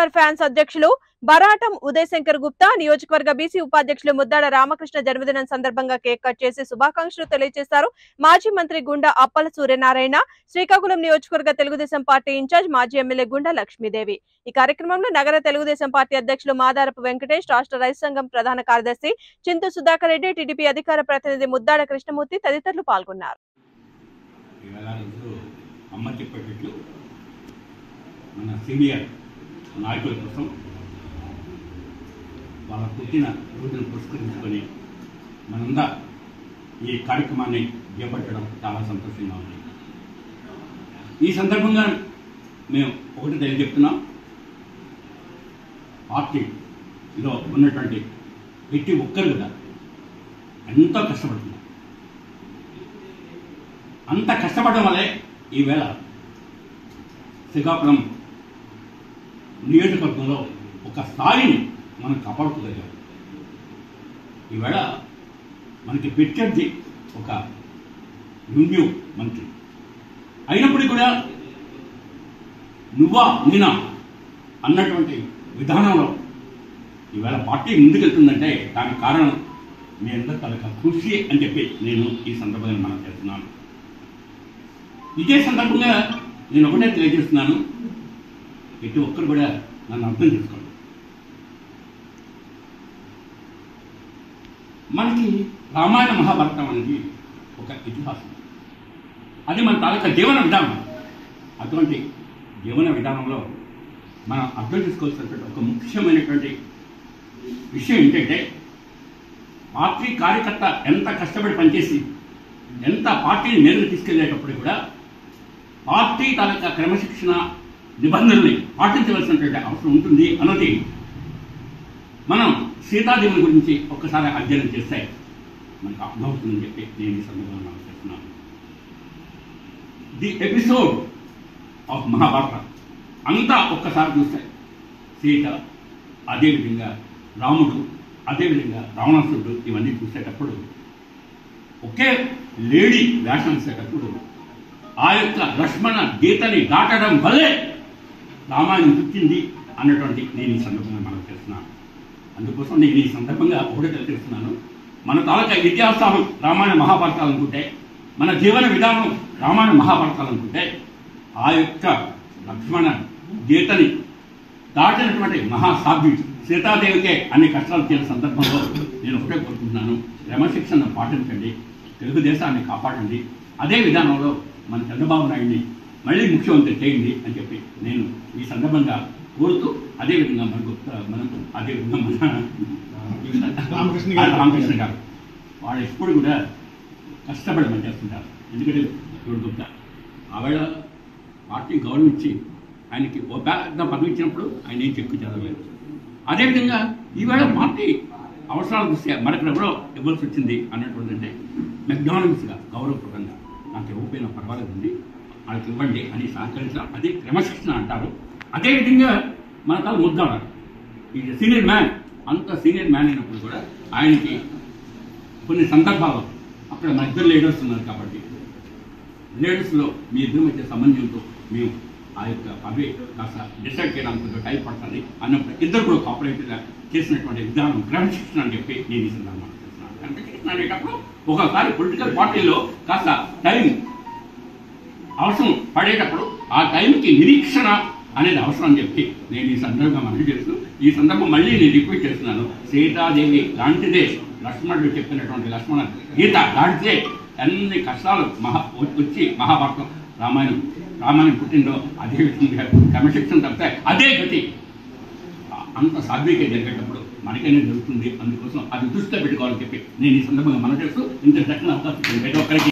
Super fans అధ్యక్షులు బరాటం ఉదయ్ శంకర్ గుప్తా నియోజకవర్గ BC ఉపాధ్యక్షులు ముద్దాడ రామకృష్ణ జన్మదినం సందర్భంగా కేక్ కట్ చేసి శుభాకాంక్షలు తెలియజేశారు మాజీ మంత్రి గుండా అప్పల సూర్యనారాయణ శ్రీకాకుళం నియోజకవర్గ తెలుగుదేశం పార్టీ ఇన్ఛార్జ్ మాజీ ఎమ్మెల్యే గుండా లక్ష్మీదేవి ఈ కార్యక్రమంలో నగర తెలుగుదేశం పార్టీ అధ్యక్షులు మాదారపు వెంకటేష్ రాష్ట్ర రైతు సంఘం ప్రధాన కార్యదర్శి చింతు సుధాకర్ రెడ్డి టీడీపీ అధికార ప్రతినిధి ముద్దాడ కృష్ణమూర్తి తదితరులు పాల్గొన్నారు ఇవాళ రోజు అమ్మ చెప్పేటట్లు మన సీనియర్ నాయకుల కోసం వాళ్ళ పుట్టిన రోజును పురస్కరించుకొని మనందా ఈ కార్యక్రమాన్ని చేపట్టడం చాలా సంతోషంగా ఉంది ఈ సందర్భంగా మేము ఒకటి తెలియజెప్తున్నాం పార్టీలో ఉన్నటువంటి ప్రతి ఒక్కరు కూడా ఎంతో కష్టపడుతున్నారు అంత కష్టపడడం వల్లే ఈవేళ శ్రీకాకుళం నియోజకవర్గంలో ఒక స్థాయిని మనం కాపాడుకోగలిగాం ఈవేళ మనకి ప్రత్యర్థి ఒక యున్యూ మంత్రి అయినప్పటికీ కూడా నువ్వా నేనా అన్నటువంటి విధానంలో ఈవేళ పార్టీ ముందుకెళ్తుందంటే దానికి కారణం మీ అందరి తలక కృషి అని చెప్పి నేను ఈ సందర్భంగా మనం చేస్తున్నాను ఇదే సందర్భంగా నేను ఒకటే తెలియజేస్తున్నాను ప్రతి ఒక్కరు కూడా నన్ను అర్థం చేసుకోండి మనకి రామాయణ మహాభారతం అనేది ఒక ఇతిహాసం అది మన తాలూకా జీవన విధానం అటువంటి జీవన విధానంలో మనం అర్థం చేసుకోవాల్సినటువంటి ఒక ముఖ్యమైనటువంటి విషయం ఏంటంటే పార్టీ కార్యకర్త ఎంత కష్టపడి పనిచేసి ఎంత పార్టీని మేరకు తీసుకెళ్లేటప్పుడు కూడా పార్టీ తాలూకా క్రమశిక్షణ నిబంధనల్ని పాటించవలసినటువంటి అవసరం ఉంటుంది అన్నది మనం సీతాదేవుని గురించి ఒక్కసారి అధ్యయనం చేస్తే మనకు అర్థమవుతుందని చెప్పి నేను ఈ సందర్భంగా మనం చేస్తున్నాను ది ఎపిసోడ్ ఆఫ్ మహాభారత అంతా ఒక్కసారి చూస్తే సీత అదేవిధంగా రాముడు అదేవిధంగా రావణాసురుడు ఇవన్నీ చూసేటప్పుడు ఒకే లేడీ వేషం వేసేటప్పుడు ఆ యొక్క లక్ష్మణ గీతని దాటడం వల్లే రామాయణం పుట్టింది అన్నటువంటి నేను ఈ సందర్భంగా మనం చేస్తున్నాను అందుకోసం నేను ఈ సందర్భంగా ఒకటి తెలియజేస్తున్నాను మన తాలూకా ఇతిహాసాలు రామాయణ మహాభారతాలు అనుకుంటే మన జీవన విధానం రామాయణ మహాభారతాలు అనుకుంటే ఆ యొక్క లక్ష్మణ గీతని దాటినటువంటి మహాసాధ్వి సీతాదేవికే అన్ని కష్టాలు తీరిన సందర్భంలో నేను ఒకటే కోరుకుంటున్నాను క్రమశిక్షణ పాటించండి తెలుగుదేశాన్ని కాపాడండి అదే విధానంలో మన చంద్రబాబు నాయుడిని మళ్ళీ ముఖ్యమంత్రి చేయండి అని చెప్పి నేను ఈ సందర్భంగా కోరుతూ అదేవిధంగా మనకు మనం అదేవిధంగా మన రామకృష్ణ గారు. రామకృష్ణ గారు వాళ్ళు ఎప్పుడు కూడా కష్టపడి పనిచేస్తుంటారు ఎందుకంటే ఇప్పుడు గుప్తా ఆవిడ పార్టీ గౌరవించి ఆయనకి ఓ పెద్ద పదవి ఇచ్చినప్పుడు ఆయన ఏం చెక్కు చదవలేదు అదేవిధంగా ఈవేళ పార్టీ అవసరాల దృష్ట్యా మరొకరు ఎవరో ఇవ్వాల్సి వచ్చింది అన్నటువంటి అంటే మెక్డానమిక్స్గా గౌరవప్రదంగా నాకు ఇవ్వకపోయినా పర్వాలేదండి వాళ్ళకి ఇవ్వండి అని సహకరించడం అది క్రమశిక్షణ అంటారు అదేవిధంగా మన తల ముద్దాడు ఈ సీనియర్ మ్యాన్ అంత సీనియర్ మ్యాన్ అయినప్పుడు కూడా ఆయనకి కొన్ని సందర్భాల్లో అక్కడ మన ఇద్దరు లీడర్స్ ఉన్నారు కాబట్టి లీడర్స్లో మీ ఇద్దరు మధ్య సంబంధంతో మేము ఆ యొక్క పదవి కాస్త డిసైడ్ చేయడానికి కొంచెం టైం పడుతుంది అన్నప్పుడు ఇద్దరు కూడా కోఆపరేటివ్గా చేసినటువంటి విధానం క్రమశిక్షణ అని చెప్పి నేను ఈ సందర్భంగా చెప్తున్నాను క్రమశిక్షణ అనేటప్పుడు ఒకసారి పొలిటికల్ పార్టీలో కాస్త టైం అవసరం పడేటప్పుడు ఆ టైంకి నిరీక్షణ అనేది అవసరం అని చెప్పి నేను ఈ సందర్భంగా మనవి చేస్తూ ఈ సందర్భం మళ్ళీ నేను రిపీట్ చేస్తున్నాను సీతాదేవి లాంటిదే లక్ష్మణుడు చెప్పినటువంటి లక్ష్మణ గీత లాంటిదే అన్ని కష్టాలు మహా వచ్చి మహాభారతం రామాయణం రామాయణం పుట్టిందో అదే విధంగా క్రమశిక్షణ తప్పితే అదే గతి అంత సాధ్విక జరిగేటప్పుడు మనకైనా జరుగుతుంది అందుకోసం అది దృష్టిలో పెట్టుకోవాలని చెప్పి నేను ఈ సందర్భంగా మనం చేస్తూ ఇంత చక్కని అవకాశం ఇచ్చిన ప్రతి ఒక్కరికి